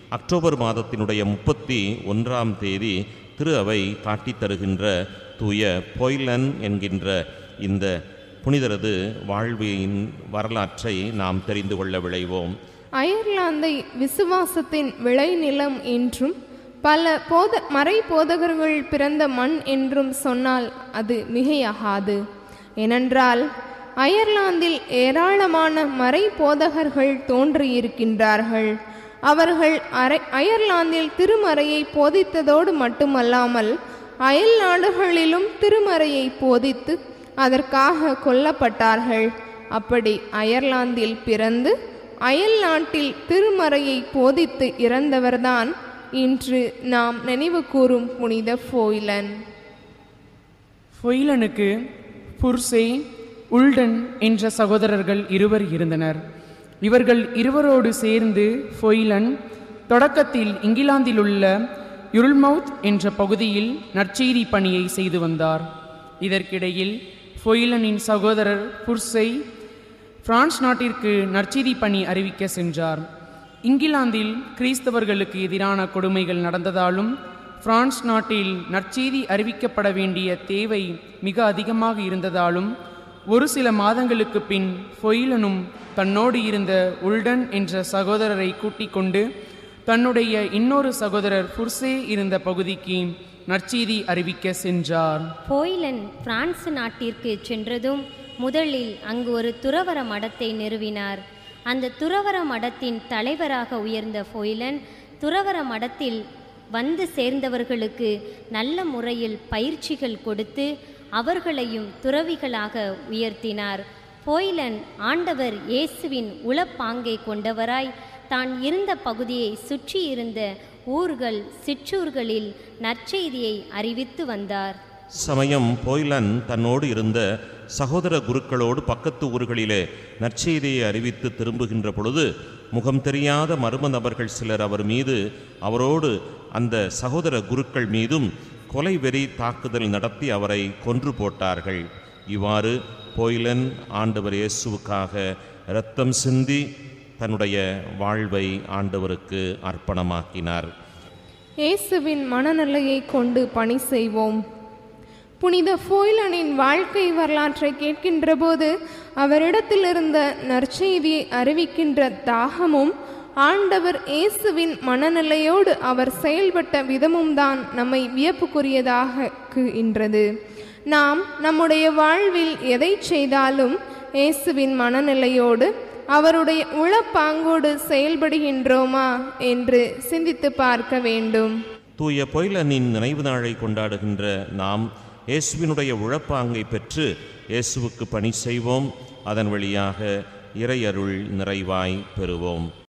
October மாதத்தினுடைய முப்பத்தி ஒன்றாம் தேதி திரு அவை காட்டித் தருகின்ற தூய பொய்லன் என்கின்ற இந்த புனிதரது வாழ்வின் வரலாற்றை நாம் தெரிந்து கொள்ள விளைவோம் அயர்லாந்தை விசுவாசத்தின் விளைநிலம் என்றும் பல போத மறை போதகர்கள் பிறந்த மண் என்றும் சொன்னால் அது மிகையாகாது ஏனென்றால் அயர்லாந்தில் ஏராளமான மறை போதகர்கள் தோன்றியிருக்கின்றார்கள் அவர்கள் அரை அயர்லாந்தில் திருமறையை போதித்ததோடு மட்டுமல்லாமல் அயல் நாடுகளிலும் திருமறையை போதித்து அதற்காக கொல்லப்பட்டார்கள் அப்படி அயர்லாந்தில் பிறந்து அயல் நாட்டில் திருமறையை போதித்து இறந்தவர்தான் இன்று நாம் நினைவு கூறும் புனித ஃபோய்லன் ஃபொய்லனுக்கு புர்சே உல்டன் என்ற சகோதரர்கள் இருவர் இருந்தனர் இவர்கள் இருவரோடு சேர்ந்து ஃபொய்லன் தொடக்கத்தில் இங்கிலாந்திலுள்ள யுருள்மவுத் என்ற பகுதியில் நற்செய்தி பணியை செய்து வந்தார் இதற்கிடையில் ஃபொய்லனின் சகோதரர் புர்சை பிரான்ஸ் நாட்டிற்கு நற்செய்தி பணி அறிவிக்க சென்றார் இங்கிலாந்தில் கிறிஸ்தவர்களுக்கு எதிரான கொடுமைகள் நடந்ததாலும் பிரான்ஸ் நாட்டில் நற்செய்தி அறிவிக்கப்பட வேண்டிய தேவை மிக அதிகமாக இருந்ததாலும் ஒரு சில மாதங்களுக்கு பின் ஃபொயிலனும் தன்னோடு இருந்த உல்டன் என்ற சகோதரரை கூட்டிக் கொண்டு தன்னுடைய இன்னொரு சகோதரர் புர்சே இருந்த பகுதிக்கு நற்செய்தி அறிவிக்க சென்றார் போய்லன் பிரான்ஸ் நாட்டிற்கு சென்றதும் முதலில் அங்கு ஒரு துறவற மடத்தை நிறுவினார் அந்த துறவற மடத்தின் தலைவராக உயர்ந்த ஃபொய்லன் துறவற மடத்தில் வந்து சேர்ந்தவர்களுக்கு நல்ல முறையில் பயிற்சிகள் கொடுத்து அவர்களையும் துறவிகளாக உயர்த்தினார் போய்லன் ஆண்டவர் இயேசுவின் உளப்பாங்கை கொண்டவராய் தான் இருந்த பகுதியை சுற்றியிருந்த ஊர்கள் சிற்றூர்களில் நற்செய்தியை அறிவித்து வந்தார் சமயம் போய்லன் தன்னோடு இருந்த சகோதர குருக்களோடு பக்கத்து ஊர்களிலே நற்செய்தியை அறிவித்து திரும்புகின்ற பொழுது முகம் தெரியாத மர்ம நபர்கள் சிலர் அவர் மீது அவரோடு அந்த சகோதர குருக்கள் மீதும் கொலை வெறி தாக்குதல் நடத்தி அவரை கொன்று போட்டார்கள் இவ்வாறு போய்லன் ஆண்டவர் இயேசுவுக்காக இரத்தம் சிந்தி தன்னுடைய வாழ்வை ஆண்டவருக்கு அர்ப்பணமாக்கினார் இயேசுவின் மனநிலையை கொண்டு பணி செய்வோம் புனித ஃபோய்லனின் வாழ்க்கை வரலாற்றை கேட்கின்றபோது அவரிடத்தில் இருந்த நற்செய்தியை அறிவிக்கின்ற தாகமும் ஆண்டவர் இயேசுவின் மனநிலையோடு அவர் செயல்பட்ட விதமும் தான் நம்மை வியப்புக்குரியதாக்குகின்றது நாம் நம்முடைய வாழ்வில் எதை செய்தாலும் இயேசுவின் மனநிலையோடு அவருடைய உளப்பாங்கோடு செயல்படுகின்றோமா என்று சிந்தித்து பார்க்க வேண்டும் தூய பொய்லனின் நினைவு நாளை கொண்டாடுகின்ற நாம் இயேசுவினுடைய உழப்பாங்கை பெற்று இயேசுவுக்கு பணி செய்வோம் அதன் வழியாக இறையருள் நிறைவாய் பெறுவோம்